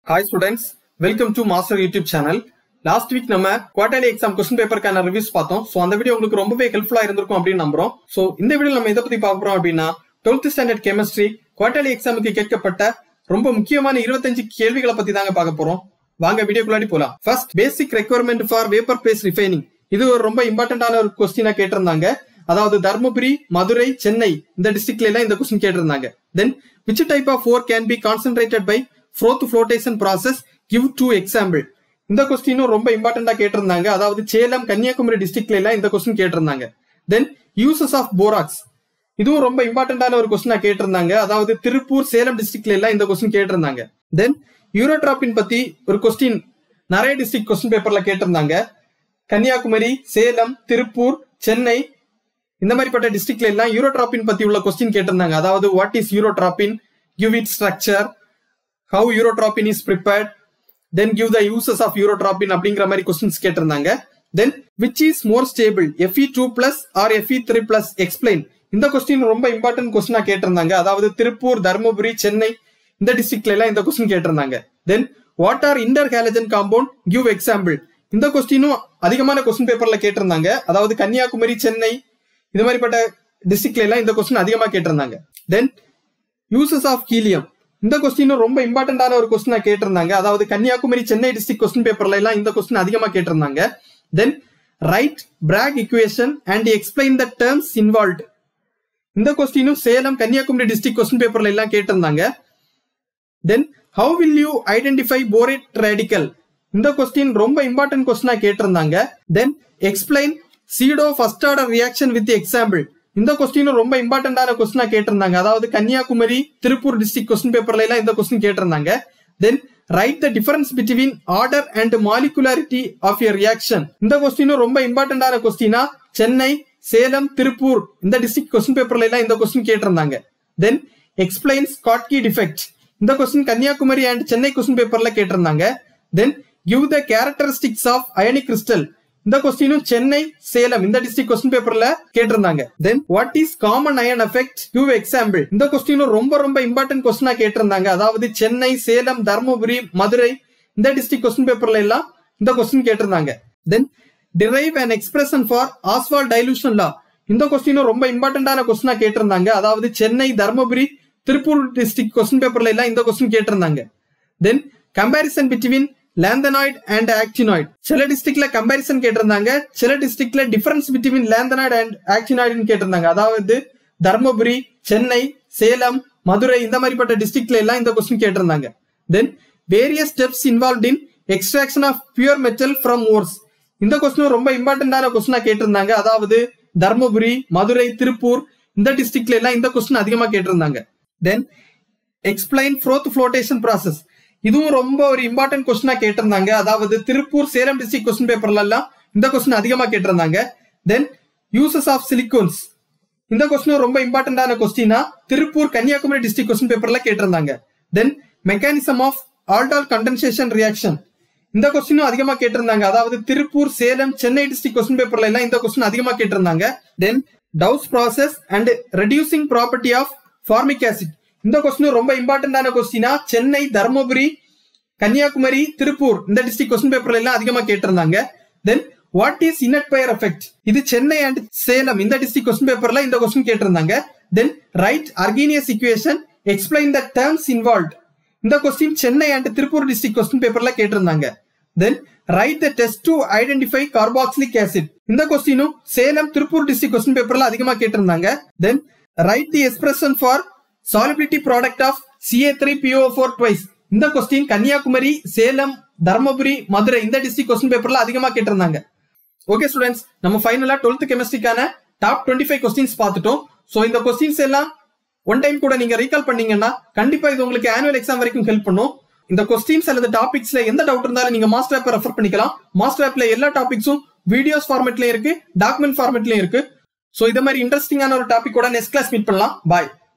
hi students welcome to master YouTube channel last week நம்ம quarterly exam question பேப்பருக்கான reviews பார்த்தோம் so அந்த video உங்களுக்கு ரொம்பவே ஹெல்ப்ஃபுல்லா இருந்திருக்கும் அப்படின்னு நம்புறோம் ஸோ இந்த வீடியோ நம்ம எதை பத்தி பார்க்க போறோம் அப்படின்னா டுவெல்த் ஸ்டாண்டர்ட் கெமிஸ்ட்ரி குவார்டர்லி எக்ஸாமுக்கு கேட்கப்பட்ட ரொம்ப முக்கியமான இருபத்தஞ்சு கேள்விகளை பத்தி தாங்க பார்க்க போறோம் வாங்க வீடியோக்குள்ளாடி போலாம் first basic requirement for vapour phase refining இது ஒரு ரொம்ப இம்பார்ட்டன்டான ஒரு கொஸ்டினா கேட்டிருந்தாங்க அதாவது தர்மபுரி மதுரை சென்னை இந்த டிஸ்ட்ரிக்ட்ல எல்லாம் இந்த கொஸ்டின் கேட்டிருந்தாங்க then which type of ore can be concentrated by froth flotation process give two example இந்த கொஸ்டினும் ரொம்ப இம்பார்ட்டண்டா கேட்டிருந்தாங்க அதாவது சேலம் கன்னியாகுமரி டிஸ்ட்ரிக்ட்ல எல்லாம் இந்த கொஸ்டின் கேட்டிருந்தாங்க தென் யூசஸ் ஆஃப் போராக்ஸ் இதுவும் ரொம்ப இம்பார்ட்டன்டான ஒரு கொஸ்டினா கேட்டிருந்தாங்க அதாவது திருப்பூர் சேலம் டிஸ்ட்ரிக்ட்ல எல்லாம் இந்த கொஸ்டின் கேட்டிருந்தாங்க தென் யூரோட்ராப்பின் பத்தி ஒரு கொஸ்டின் நிறைய டிஸ்ட்ரிக்ட் கொஸ்டின் பேப்பர்ல கேட்டிருந்தாங்க கன்னியாகுமரி சேலம் திருப்பூர் சென்னை இந்த மாதிரிப்பட்ட டிஸ்ட்ரிக்ட்ல எல்லாம் யூரோட்ராப்பின் பத்தி உள்ள கொஸ்டின் கேட்டிருந்தாங்க அதாவது what is urotropine give it structure how urotropine is prepared then give the uses of urotropine அப்படிங்கிற மாதிரி கொஸ்டின்ஸ் கேட்டிருந்தாங்க then which is more stable FE two plus or FE three plus explain இந்த question ரொம்ப important கொஸ்டினா கேட்டிருந்தாங்க அதாவது திருப்பூர் தருமபுரி சென்னை இந்த டிஸ்ட்ரிக்ட்ல எல்லாம் இந்த கொஸ்டின் கேட்டிருந்தாங்க then what are inter halogen compound give example இந்த கொஸ்டினும் அதிகமான கொஸ்டின் பேப்பர்ல கேட்டிருந்தாங்க அதாவது கன்னியாகுமரி சென்னை இது மாதிரிப்பட்ட டிஸ்ட்ரிக்ட்ல எல்லாம் இந்த கொஸ்டின் அதிகமா கேட்டிருந்தாங்க தென் யூசஸ் ஆஃப் ஹீலியம் இந்த கொஸ்டினும் ரொம்ப இம்பார்ட்டன்டான ஒரு கொஸ்டினா கேட்டிருந்தாங்க அதாவது கன்னியாகுமரி சென்னை டிஸ்ட்ரிக்ட் கொஸ்டின் பேப்பர்ல எல்லாம் இந்த கொஸ்டின் அதிகமா கேட்டிருந்தாங்க then write Bragg equation and explain the terms involved இந்த கொஸ்டினும் சேலம் கன்னியாகுமரி டிஸ்ட்ரிக்ட் கொஸ்டின் பேப்பர்ல எல்லாம் கேட்டிருந்தாங்க then how will you identify borate radical இந்த கொஸ்டின் ரொம்ப இம்பார்ட்டன்ட் கொஸ்டினா கேட்டிருந்தாங்க then explain pseudo first order reaction with example இந்த கொஸ்டினும் ரொம்ப இம்பார்ட்டன்டான கொஸ்டினா கேட்டிருந்தாங்க அதாவது கன்னியாகுமரி திருப்பூர் டிஸ்ட்ரிக்ட் கொஸ்டின் பேப்பர்ல எல்லாம் இந்த கொஸ்டின் கேட்டிருந்தாங்க then write the difference between order and molecularity of a reaction இந்த கொஸ்டினும் ரொம்ப இம்பார்ட்டன்டான கொஸ்டினா சென்னை சேலம் திருப்பூர் இந்த டிஸ்ட்ரிக்ட் கொஸ்டின் பேப்பர்ல எல்லாம் இந்த கொஸ்டின் கேட்டிருந்தாங்க தென் எக்ஸ்பிளைன்ஸ் காட்கி டிஃபெக்ட் இந்த question Kanyakumari and Chennai question பேப்பர்ல கேட்டிருந்தாங்க then give the characteristics of ionic crystal இந்த கொஸ்டினும் சென்னை சேலம் இந்த டிஸ்ட்ரிக்ட் கொஸ்டின் பேப்பர்ல கேட்டிருந்தாங்க then what is common ion effect give example இந்த கொஸ்டினும் ரொம்ப ரொம்ப இம்பார்ட்டன்ட் கொஸ்டினா கேட்டிருந்தாங்க அதாவது சென்னை சேலம் தருமபுரி மதுரை இந்த டிஸ்ட்ரிக்ட் கொஸ்டின் பேப்பர்ல எல்லாம் இந்த கொஸ்டின் கேட்டிருந்தாங்க then derive and expression for Ostwald dilution law இந்த கொஸ்டினும் ரொம்ப இம்பார்ட்டன்டான கொஸ்டினா கேட்டிருந்தாங்க அதாவது சென்னை தருமபுரி திருப்பூர் டிஸ்ட்ரிக்ட் கொஸ்டின் பேப்பர்ல எல்லாம் இந்த கொஸ்டின் கேட்டிருந்தாங்க then comparison between lanthanoid and actinoid சில டிஸ்ட்ரிக்ட்ல கம்பாரிசன் கேட்டிருந்தாங்க சில டிஸ்ட்ரிக்ட்ல டிஃபரன்ஸ் பிட்வீன் லேந்தனாய்ட் அண்ட் ஆக்டினாய்டுன்னு கேட்டிருந்தாங்க அதாவது தர்மபுரி சென்னை சேலம் மதுரை இந்த மாதிரிப்பட்ட டிஸ்ட்ரிக்ட்ல எல்லாம் இந்த கொஸ்டின் கேட்டிருந்தாங்க then various steps involve in extraction of pure metal from ores இந்த கொஸ்டின் ரொம்ப இம்பார்ட்டன்டான கொஸ்டினா கேட்டிருந்தாங்க அதாவது தர்மபுரி மதுரை திருப்பூர் இந்த டிஸ்ட்ரிக்ட்ல எல்லாம் இந்த கொஸ்டின் அதிகமா கேட்டிருந்தாங்க then explain froth flotation process இதுவும் ரொம்ப ஒரு இம்பார்ட்டன்ட் கொஸ்டினா கேட்டிருந்தாங்க அதாவது திருப்பூர் சேலம் டிஸ்ட்ரிக்ட் கொஸ்டின் பேப்பர்ல எல்லாம் இந்த கொஸ்டின் அதிகமா கேட்டிருந்தாங்க தென் யூசஸ் ஆஃப் சிலிகோன்ஸ் இந்த கொஸ்டின் ரொம்ப இம்பார்ட்டன்டான கொஸ்டினா திருப்பூர் கன்னியாகுமரி டிஸ்ட்ரிக்ட் கொஸ்டின் பேப்பர்ல கேட்டிருந்தாங்க then mechanism of aldol condensation reaction இந்த கொஸ்டினும் அதிகமா கேட்டிருந்தாங்க அதாவது திருப்பூர் சேலம் சென்னை டிஸ்ட்ரிக்ட் கொஸ்டின் பேப்பர்ல எல்லாம் இந்த கொஸ்டின் அதிகமா கேட்டிருந்தாங்க then Dow's process and reducing property of formic acid இந்த கொஸ்டின் ரொம்ப இம்பார்ட்டன்டான கொஸ்டினா சென்னை தருமபுரி கன்னியாகுமரி திருப்பூர் இந்த டிஸ்ட்ரிக்ட் கொஸ்டின் பேப்பர்ல எல்லாம் அதிகமா கேட்டிருந்தாங்க then what is inert pair effect இது சென்னை அண்ட் சேலம் இந்த டிஸ்ட்ரிக்ட் கொஸ்டின் பேப்பர்ல இந்த கொஸ்டின் கேட்டிருந்தாங்க then write Arrhenius equation explain the terms involve இந்த question Chennai and Tiruppur district question பேப்பர்ல கேட்டிருந்தாங்க then write the test to identify carboxylic acid இந்த கொஸ்டினும் சேலம் திருப்பூர் டிஸ்ட்ரிக்ட் கொஸ்டின் பேப்பர்ல அதிகமா கேட்டிருந்தாங்க then write the expression for solubility product of CA three PO four twice இந்த question Kanyakumari Salem Dharmapuri Madurai இந்த டிஸ்ட்ரிக்ட் கொஸ்டின் பேப்பர்ல அதிகமா கேட்டிருந்தாங்க ஓகே ஸ்டூடெண்ட்ஸ் நம்ம ஃபைனலா டுவெல்த் கெமிஸ்ட்ரிக்கான டாப் டுவெண்ட்டி ஃபைவ் கொஸ்டின்ஸ் பார்த்துட்டோம் ஸோ இந்த கொஸ்டின்ஸ் எல்லாம் ஒன் டைம் கூட நீங்க ரீகால் பண்ணீங்கன்னா கண்டிப்பா இது உங்களுக்கு ஆனுவல் எக்ஸாம் வரைக்கும் ஹெல்ப் பண்ணும் இந்த கொஸ்டின்ஸ் அல்லது டாபிக்ஸ்ல எந்த டவுட் இருந்தாலும் நீங்க மாஸ்டர் ஆப்பை ரெஃபர் பண்ணிக்கலாம் மாஸ்டர் ஆப்ல எல்லா டாபிக்ஸும் வீடியோஸ் ஃபார்மேட்லயும் இருக்கு டாக்குமெண்ட் ஃபார்மேட்லயும் இருக்கு ஸோ இந்த மாதிரி இன்ட்ரெஸ்டிங்கான ஒரு டாபிக் கூட நெக்ஸ்ட் கிளாஸ் மீட் பண்ணலாம் பாய்